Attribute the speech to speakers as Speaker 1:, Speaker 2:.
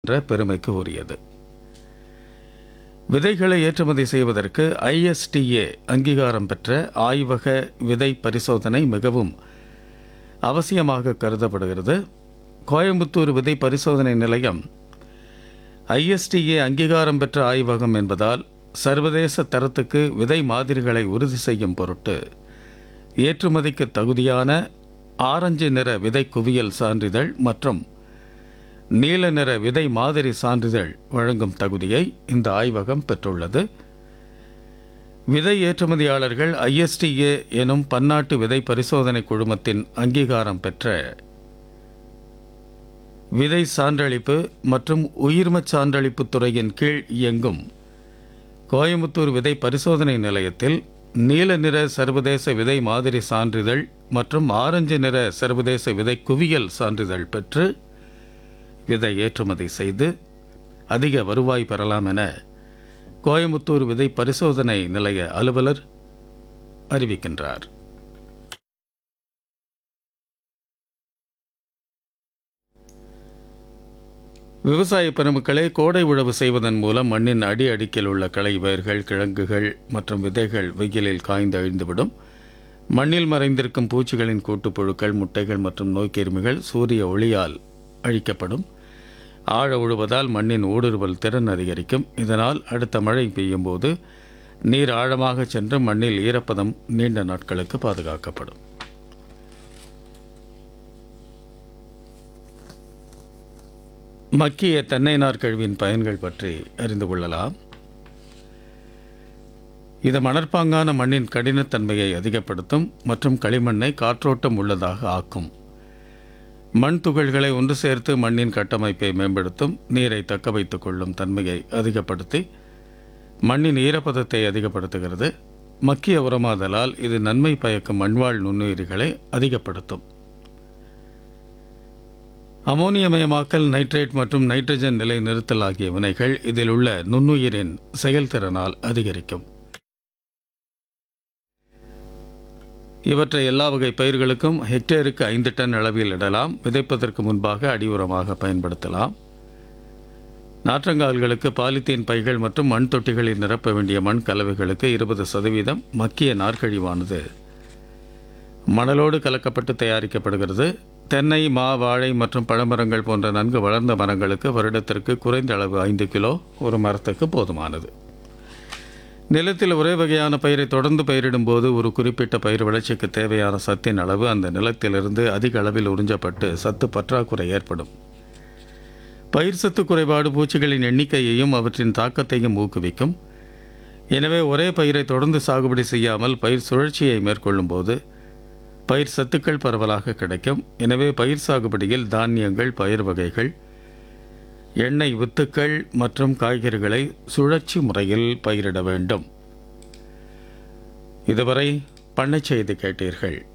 Speaker 1: என்ற பெருமைக்கு உரியது விதைகளை ஏற்றுமதி செய்வதற்கு ஐஎஸ்டிஏ அங்கீகாரம் பெற்ற ஆய்வக விதை பரிசோதனை மிகவும் அவசியமாக கருதப்படுகிறது கோயம்புத்தூர் விதை பரிசோதனை நிலையம் ஐஎஸ்டிஏ அங்கீகாரம் பெற்ற ஆய்வகம் என்பதால் சர்வதேச தரத்துக்கு விதை மாதிரிகளை உறுதி செய்யும் பொருட்டு ஏற்றுமதிக்கு தகுதியான ஆரஞ்சு நிற விதை குவியல் சான்றிதழ் மற்றும் நீல நிற விதை மாதிரி சான்றிதழ் வழங்கும் தகுதியை இந்த ஆய்வகம் பெற்றுள்ளது விதை ஏற்றுமதியாளர்கள் ஐஎஸ்டிஏ எனும் பன்னாட்டு விதை பரிசோதனை குழுமத்தின் அங்கீகாரம் பெற்ற விதை சான்றளிப்பு மற்றும் உயிர்மச் சான்றளிப்பு துறையின் கீழ் இயங்கும் கோயம்புத்தூர் விதை பரிசோதனை நிலையத்தில் நீல நிற சர்வதேச விதை மாதிரி சான்றிதழ் மற்றும் ஆரஞ்சு நிற சர்வதேச விதை குவியல் சான்றிதழ் பெற்று விதை ஏற்றுமதி செய்து அதிக வருவாய் பெறலாம் என கோயம்புத்தூர் விதை பரிசோதனை நிலைய அலுவலர் அறிவிக்கின்றார் விவசாய பெருமக்களே கோடை உழவு செய்வதன் மூலம் மண்ணின் அடி அடுக்கில் உள்ள களை வேர்கள் கிழங்குகள் மற்றும் விதைகள் வெயிலில் காய்ந்து அழிந்துவிடும் மண்ணில் மறைந்திருக்கும் பூச்சிகளின் கூட்டுப்புழுக்கள் முட்டைகள் மற்றும் நோய்க்கிருமிகள் சூரிய ஒளியால் அழிக்கப்படும் ஆழ உழுவதால் மண்ணின் ஊடுருவல் திறன் அதிகரிக்கும் இதனால் அடுத்த மழை பெய்யும் போது நீர் ஆழமாக சென்று மண்ணில் ஈரப்பதம் நீண்ட நாட்களுக்கு பாதுகாக்கப்படும் மக்கிய தென்னை நார் கழிவின் பயன்கள் பற்றி அறிந்து கொள்ளலாம் இது மணற்பாங்கான மண்ணின் கடினத்தன்மையை அதிகப்படுத்தும் மற்றும் களிமண்ணை காற்றோட்டம் உள்ளதாக ஆக்கும் மண் துகள்களை ஒன்று சேர்த்து மண்ணின் கட்டமைப்பை மேம்படுத்தும் நீரை தக்க வைத்துக் கொள்ளும் தன்மையை அதிகப்படுத்தி மண்ணின் ஈரப்பதத்தை அதிகப்படுத்துகிறது மக்கிய உரமாதலால் இது நன்மை பயக்கும் மண்வாழ் நுண்ணுயிரிகளை அதிகப்படுத்தும் அமோனியமயமாக்கல் நைட்ரேட் மற்றும் நைட்ரஜன் நிலை நிறுத்தல் ஆகிய வினைகள் இதில் உள்ள நுண்ணுயிரின் செயல்திறனால் அதிகரிக்கும் இவற்றை எல்லா வகை பயிர்களுக்கும் ஹெக்டேருக்கு ஐந்து டன் அளவில் இடலாம் விதைப்பதற்கு முன்பாக அடி உரமாக பயன்படுத்தலாம் நாற்றங்கால்களுக்கு பாலித்தீன் பைகள் மற்றும் மண் தொட்டிகளில் நிரப்ப வேண்டிய மண் கலவைகளுக்கு இருபது சதவீதம் மக்கிய நார்க்கழிவானது மணலோடு கலக்கப்பட்டு தயாரிக்கப்படுகிறது தென்னை மா வாழை மற்றும் பழமரங்கள் போன்ற நன்கு வளர்ந்த மரங்களுக்கு வருடத்திற்கு குறைந்த அளவு ஐந்து கிலோ ஒரு மரத்துக்கு போதுமானது நிலத்தில் ஒரே வகையான பயிரை தொடர்ந்து பயிரிடும்போது ஒரு குறிப்பிட்ட பயிர் வளர்ச்சிக்கு தேவையான சத்தின் அளவு அந்த நிலத்திலிருந்து அதிக அளவில் உறிஞ்சப்பட்டு சத்து பற்றாக்குறை ஏற்படும் பயிர் சத்து குறைபாடு பூச்சிகளின் எண்ணிக்கையையும் அவற்றின் தாக்கத்தையும் ஊக்குவிக்கும் எனவே ஒரே பயிரை தொடர்ந்து சாகுபடி செய்யாமல் பயிர் சுழற்சியை மேற்கொள்ளும் போது பயிர் சத்துக்கள் பரவலாக கிடைக்கும் எனவே பயிர் சாகுபடியில் தானியங்கள் பயிர் வகைகள் எண்ணெய் வித்துக்கள் மற்றும் காய்கறிகளை சுழற்சி முறையில் பயிரிட வேண்டும் இதுவரை பண்ணைச் செய்தி கேட்டீர்கள்